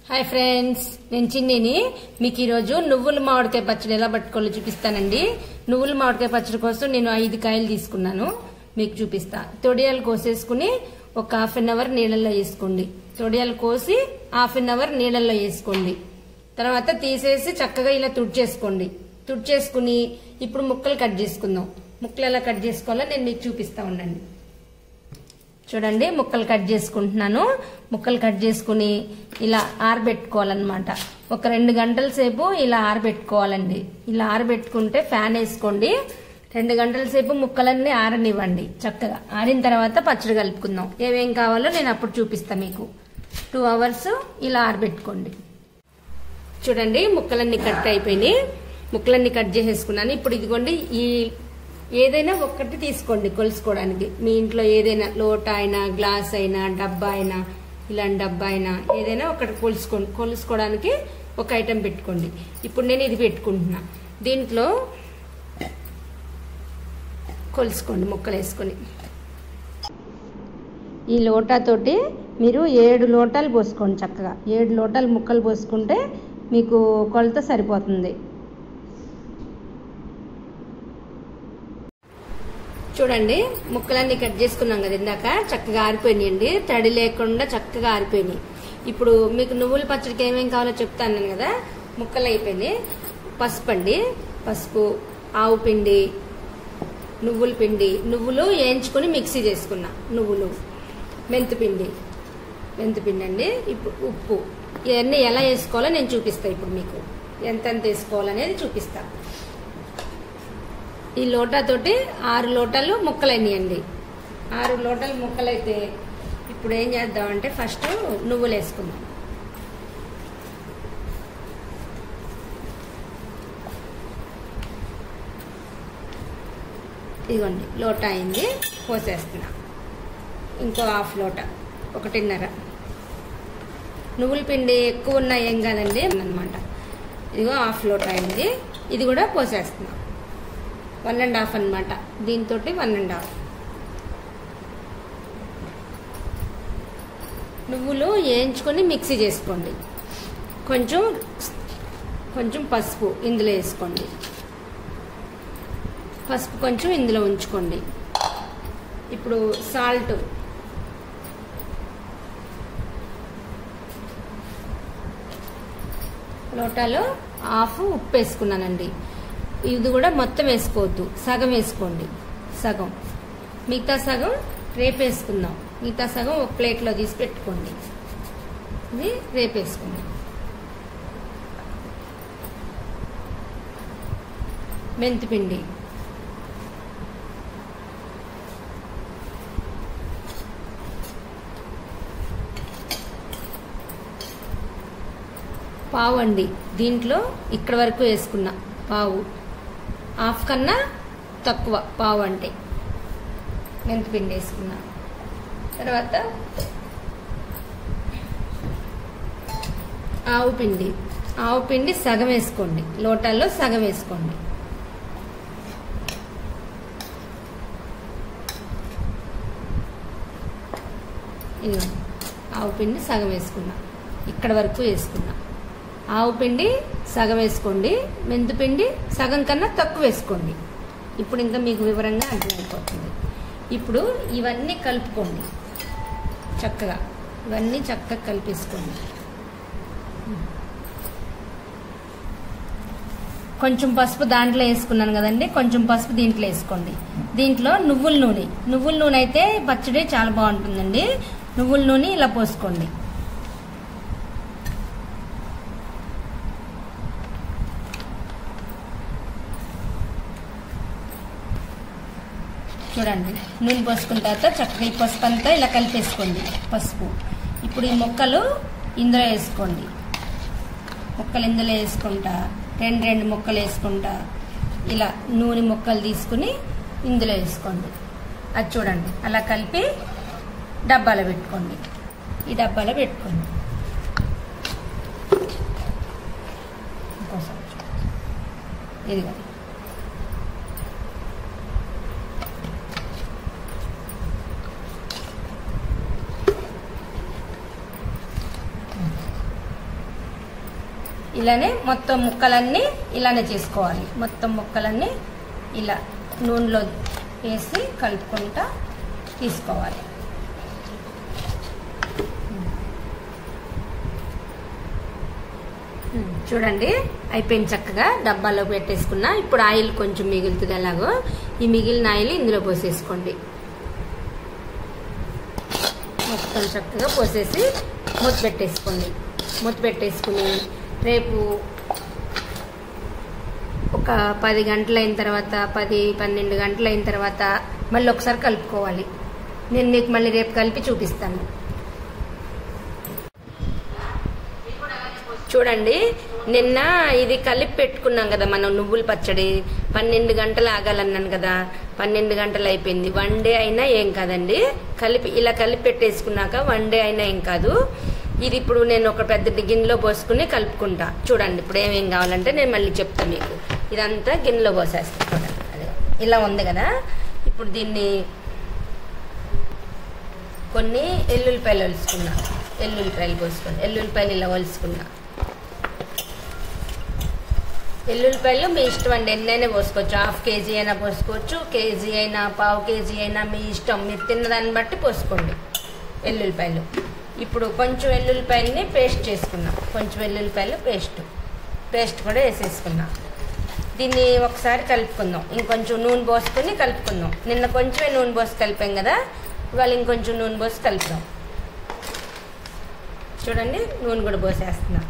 Hi friends నేను చిన్నిని మీకు ఈరోజు నువ్వుల మామిడికాయ పచ్చడి ఎలా పట్టుకోవాలో చూపిస్తానండి నువ్వుల మామిడికాయ పచ్చడి కోసం నేను ఐదు కాయలు తీసుకున్నాను మీకు చూపిస్తా తొడియాలు కోసేసుకుని ఒక హాఫ్ అన్ అవర్ నీళ్ళల్లో వేసుకోండి తొడియాలు కోసి హాఫ్ అన్ అవర్ నీళ్ళల్లో వేసుకోండి తర్వాత తీసేసి చక్కగా ఇలా తుడిచేసుకోండి తుడిచేసుకుని ఇప్పుడు ముక్కలు కట్ చేసుకుందాం ముక్కలు ఎలా కట్ చేసుకోవాలో నేను మీకు చూపిస్తా ఉండండి చూడండి ముక్కలు కట్ చేసుకుంటున్నాను ముక్కలు కట్ చేసుకుని ఇలా ఆరబెట్టుకోవాలన్నమాట ఒక రెండు గంటల సేపు ఇలా ఆరబెట్టుకోవాలండి ఇలా ఆరబెట్టుకుంటే ఫ్యాన్ వేసుకోండి రెండు గంటల సేపు ముక్కలన్నీ ఆరనివ్వండి చక్కగా ఆరిన తర్వాత పచ్చడి కలుపుకుందాం ఏమేం కావాలో నేను అప్పుడు చూపిస్తాను మీకు టూ అవర్స్ ఇలా ఆరబెట్టుకోండి చూడండి ముక్కలన్నీ కట్ అయిపోయినాయి ముక్కలన్నీ కట్ చేసేసుకున్నాను ఇప్పుడు ఇదిగోండి ఈ ఏదైనా ఒక్కటి తీసుకోండి కొలుసుకోవడానికి మీ ఇంట్లో ఏదైనా లోట అయినా గ్లాస్ అయినా డబ్బా అయినా ఇలాంటి డబ్బా అయినా ఏదైనా ఒకటి కొలుసుకో కొలుసుకోవడానికి ఒక ఐటెం పెట్టుకోండి ఇప్పుడు నేను ఇది పెట్టుకుంటున్నా దీంట్లో కొలుసుకోండి ముక్కలు వేసుకొని ఈ లోటాతోటి మీరు ఏడు లోటాలు పోసుకోండి చక్కగా ఏడు లోటాలు ముక్కలు పోసుకుంటే మీకు కొలత సరిపోతుంది చూడండి ముక్కలన్నీ కట్ చేసుకున్నాం కదా ఇందాక చక్కగా ఆరిపోయినాయండి తడి లేకుండా చక్కగా ఆరిపోయినాయి ఇప్పుడు మీకు నువ్వుల పచ్చడికి ఏమేం కావాలో చెప్తాను కదా ముక్కలు అయిపోయినాయి పసుపు అండి పసుపు ఆవు పిండి నువ్వుల పిండి నువ్వులు వేయించుకొని మిక్సీ చేసుకున్నా నువ్వులు మెంతిపిండి మెంతిపిండి అండి ఇప్పుడు ఉప్పు ఇవన్నీ ఎలా వేసుకోవాలో నేను చూపిస్తా ఇప్పుడు మీకు ఎంతెంత వేసుకోవాలనేది చూపిస్తా ఈ లోటాతోటి ఆరు లోటాలు ముక్కలైనాయండి ఆరు లోటాలు ముక్కలైతే ఇప్పుడు ఏం చేద్దామంటే ఫస్ట్ నువ్వులు వేసుకుందాం ఇదిగోండి లోట అయింది పోసేస్తున్నా ఇంకో హాఫ్ లోట ఒకటిన్నర నువ్వుల పిండి ఎక్కువ ఉన్నా ఏం కాదండి అనమాట ఇదిగో హాఫ్ లోట అయింది ఇది కూడా పోసేస్తున్నా వన్ అండ్ హాఫ్ అనమాట దీంతో వన్ అండ్ హాఫ్ నువ్వులు వేయించుకొని మిక్సీ చేసుకోండి కొంచెం కొంచెం పసుపు ఇందులో వేసుకోండి పసుపు కొంచెం ఇందులో ఉంచుకోండి ఇప్పుడు సాల్ట్ లోటాలో హాఫ్ ఉప్పు వేసుకున్నానండి ఇది కూడా మొత్తం వేసుకోవద్దు సగం వేసుకోండి సగం మిగతా సగం రేపు వేసుకుందాం మిగతా సగం ఒక ప్లేట్లో తీసి పెట్టుకోండి ఇది రేపు వేసుకుందాం మెంతిపిండి పావు అండి దీంట్లో ఇక్కడ వరకు వేసుకున్నా పావు హాఫ్ కన్నా తక్కువ పావు అంటే మెంతిపిండి వేసుకున్నా తర్వాత ఆవు పిండి ఆవు పిండి సగం వేసుకోండి లోటాల్లో సగం వేసుకోండి ఇదిగో ఆవు పిండి సగం వేసుకున్నా ఇక్కడ వరకు వేసుకున్నా ఆవు పిండి సగం వేసుకోండి మెంతిపిండి సగం కన్నా తక్కువ వేసుకోండి ఇప్పుడు ఇంకా మీకు వివరంగా అర్థమైపోతుంది ఇప్పుడు ఇవన్నీ కలుపుకోండి చక్కగా ఇవన్నీ చక్కగా కలిపేసుకోండి కొంచెం పసుపు దాంట్లో వేసుకున్నాను కదండి కొంచెం పసుపు దీంట్లో వేసుకోండి దీంట్లో నువ్వుల నూనె నువ్వుల నూనె అయితే పచ్చడి చాలా బాగుంటుందండి నువ్వుల నూనె ఇలా పోసుకోండి చూడండి నూనె పోసుకున్న తర్వాత చక్కగా ఈ పసుపు అంతా ఇలా కలిపేసుకోండి పసుపు ఇప్పుడు ఈ ముక్కలు ఇందులో వేసుకోండి ముక్కలు ఇందులో వేసుకుంటా రెండు రెండు ముక్కలు వేసుకుంటా ఇలా నూనె ముక్కలు తీసుకుని ఇందులో వేసుకోండి అది చూడండి అలా కలిపి డబ్బాలో పెట్టుకోండి ఈ డబ్బాలో పెట్టుకోండి ఇంకోసారి ఇదిగో ఇలానే మొత్తం ముక్కలన్నీ ఇలానే చేసుకోవాలి మొత్తం ముక్కలన్నీ ఇలా నూనెలో వేసి కలుపుకుంటా తీసుకోవాలి ఉమ్, చూడండి అయిపోయింది చక్కగా డబ్బాలో పెట్టేసుకున్నా ఇప్పుడు ఆయిల్ కొంచెం మిగులుతుంది ఎలాగో ఈ మిగిలిన ఆయిల్ ఇందులో పోసేసుకోండి మొత్తం చక్కగా పోసేసి మూత పెట్టేసుకోండి మూత పెట్టేసుకుని రేపు ఒక పది గంటలు అయిన తర్వాత పది పన్నెండు గంటలు అయిన తర్వాత మళ్ళీ ఒకసారి కలుపుకోవాలి నేను మీకు మళ్ళీ రేపు కలిపి చూపిస్తాను చూడండి నిన్న ఇది కలిపి పెట్టుకున్నాం కదా మనం నువ్వుల పచ్చడి పన్నెండు గంటలు ఆగాలన్నాను కదా పన్నెండు గంటలు అయిపోయింది వన్ డే అయినా ఏం కాదండి కలిపి ఇలా కలిపి పెట్టేసుకున్నాక వన్ డే అయినా ఏం కాదు ఇది ఇప్పుడు నేను ఒక పెద్ద గిన్నెలో పోసుకుని కలుపుకుంటా చూడండి ఇప్పుడు ఏమేం కావాలంటే నేను మళ్ళీ చెప్తాను మీకు ఇదంతా గిన్నెలో పోసేస్తాను చూడండి అదిగో. ఇలా ఉంది కదా ఇప్పుడు దీన్ని కొన్ని ఎల్లుల్లిపాయలు వలుసుకున్నా ఎల్లుల్లిపాయలు పోసుకున్నా ఎల్లుల్లిపాయలు ఇలా వలుసుకున్నా ఎల్లుల్లిపాయలు మీ ఇష్టం అండి ఎన్నైనా పోసుకోవచ్చు హాఫ్ కేజీ అయినా పోసుకోవచ్చు కేజీ అయినా పావు కేజీ అయినా మీ ఇష్టం మీరు తిన్నదాన్ని బట్టి పోసుకోండి ఎల్లుల్లిపాయలు ఇప్పుడు కొంచెం ఎల్లుల్లిపాయలని పేస్ట్ చేసుకున్నాం కొంచెం వెల్లుల్లిపాయలు పేస్ట్ పేస్ట్ కూడా వేసేసుకున్నా దీన్ని ఒకసారి కలుపుకుందాం ఇంకొంచెం నూనె పోసుకొని కలుపుకుందాం నిన్న కొంచెమే నూనె పోసి కలిపాం కదా ఇవాళ ఇంకొంచెం నూనె పోసి కలుపుదాం చూడండి నూనె కూడా పోసేస్తున్నా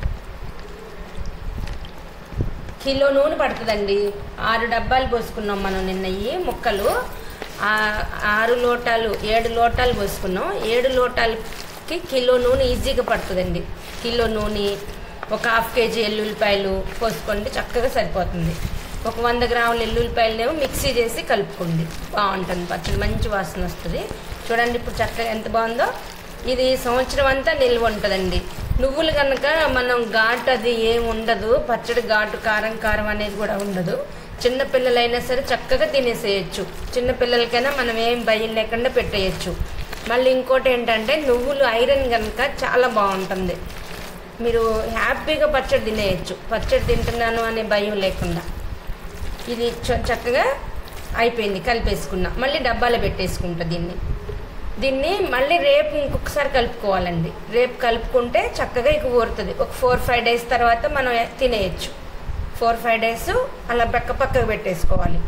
కిలో నూనె పడుతుందండి ఆరు డబ్బాలు పోసుకున్నాం మనం నిన్న ఈ ముక్కలు ఆ- ఆరు లోటాలు ఏడు లోటాలు పోసుకున్నాం ఏడు లోటాలకి కిలో నూనె ఈజీగా పడుతుందండి కిలో నూనె ఒక హాఫ్ కేజీ ఎల్లుల్లిపాయలు పోసుకోండి చక్కగా సరిపోతుంది ఒక వంద గ్రాముల ఎల్లుల్లిపాయలనేమో మిక్సీ చేసి కలుపుకోండి బాగుంటుంది పచ్చడి మంచి వాసన వస్తుంది చూడండి ఇప్పుడు చక్కగా ఎంత బాగుందో ఇది సంవత్సరం అంతా నిల్వ ఉంటుందండి నువ్వులు కనుక మనం ఘాటు అది ఏం ఉండదు పచ్చడి ఘాటు కారం కారం అనేది కూడా ఉండదు చిన్న పిల్లలైనా సరే చక్కగా తినేసేయచ్చు చిన్న పిల్లలకైనా మనం ఏం భయం లేకుండా పెట్టేయచ్చు మళ్ళీ ఇంకోటి ఏంటంటే నువ్వులు ఐరన్ కనుక చాలా బాగుంటుంది మీరు హ్యాపీగా పచ్చడి తినేయచ్చు పచ్చడి తింటున్నాను అనే భయం లేకుండా ఇది చ- చక్కగా అయిపోయింది కలిపేసుకున్నా మళ్ళీ డబ్బాలో పెట్టేసుకుంటా దీన్ని దీన్ని మళ్ళీ రేపు ఇంకొకసారి కలుపుకోవాలండి రేపు కలుపుకుంటే చక్కగా ఇక ఊరుతుంది ఒక ఫోర్ ఫైవ్ డేస్ తర్వాత మనం తినేయచ్చు ఫోర్ ఫైవ్ డేస్ అలా పక్క పక్కకు పెట్టేసుకోవాలి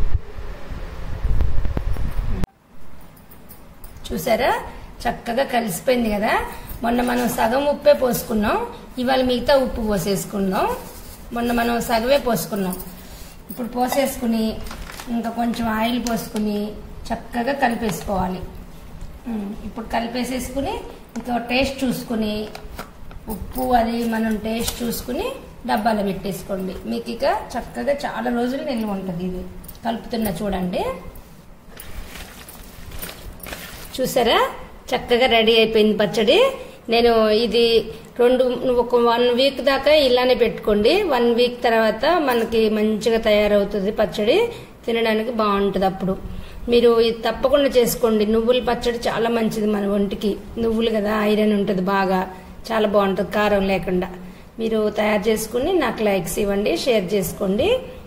చూసారా చక్కగా కలిసిపోయింది కదా మొన్న మనం సగం ఉప్పే పోసుకున్నాం ఇవాళ మిగతా ఉప్పు పోసేసుకున్నాం మొన్న మనం సగమే పోసుకున్నాం ఇప్పుడు పోసేసుకుని ఇంకా కొంచెం ఆయిల్ పోసుకుని చక్కగా కలిపేసుకోవాలి ఉమ్, ఇప్పుడు కలిపేసేసుకుని ఇంకా టేస్ట్ చూసుకుని ఉప్పు అది మనం టేస్ట్ చూసుకుని డబ్బాలో పెట్టేసుకోండి మీకు ఇక చక్కగా చాలా రోజులు నిల్వ ఉంటుంది ఇది కలుపుతున్నా చూడండి చూసారా చక్కగా రెడీ అయిపోయింది పచ్చడి నేను ఇది రెండు ఒక వన్ వీక్ దాకా ఇలానే పెట్టుకోండి వన్ వీక్ తర్వాత మనకి మంచిగా తయారవుతుంది పచ్చడి తినడానికి బాగుంటుంది అప్పుడు మీరు ఇది తప్పకుండా చేసుకోండి నువ్వుల పచ్చడి చాలా మంచిది మన ఒంటికి నువ్వులు కదా ఐరన్ ఉంటుంది బాగా చాలా బాగుంటుంది కారం లేకుండా మీరు తయారు చేసుకుని నాకు లైక్స్ ఇవ్వండి షేర్ చేసుకోండి